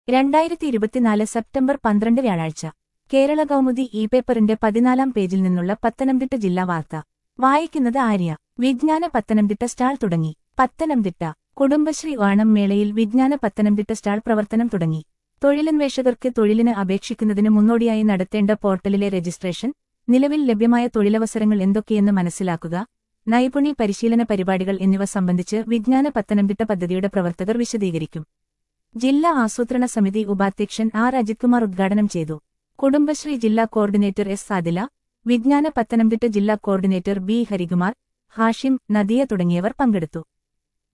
രണ്ടായിരത്തി ഇരുപത്തിനാല് സെപ്റ്റംബർ പന്ത്രണ്ട് വ്യാഴാഴ്ച കേരള കൗമുദി ഇ പേപ്പറിന്റെ പതിനാലാം പേജിൽ നിന്നുള്ള പത്തനംതിട്ട ജില്ലാ വാർത്ത വായിക്കുന്നത് ആര്യ വിജ്ഞാന പത്തനംതിട്ട സ്റ്റാൾ തുടങ്ങി പത്തനംതിട്ട കുടുംബശ്രീ ഓണം മേളയിൽ വിജ്ഞാന പത്തനംതിട്ട സ്റ്റാൾ പ്രവർത്തനം തുടങ്ങി തൊഴിലന്വേഷകർക്ക് തൊഴിലിന് അപേക്ഷിക്കുന്നതിന് മുന്നോടിയായി നടത്തേണ്ട പോർട്ടലിലെ രജിസ്ട്രേഷൻ നിലവിൽ ലഭ്യമായ തൊഴിലവസരങ്ങൾ എന്തൊക്കെയെന്ന് മനസ്സിലാക്കുക നൈപുണി പരിശീലന പരിപാടികൾ എന്നിവ സംബന്ധിച്ച് വിജ്ഞാന പത്തനംതിട്ട പദ്ധതിയുടെ പ്രവർത്തകർ വിശദീകരിക്കും ജില്ലാ ആസൂത്രണ സമിതി ഉപാധ്യക്ഷൻ ആർ അജിത്കുമാർ ഉദ്ഘാടനം ചെയ്തു കുടുംബശ്രീ ജില്ലാ കോർഡിനേറ്റർ എസ് സാദില വിജ്ഞാന പത്തനംതിട്ട ജില്ലാ കോർഡിനേറ്റർ ബി ഹരികുമാർ ഹാഷിം നദിയ തുടങ്ങിയവർ പങ്കെടുത്തു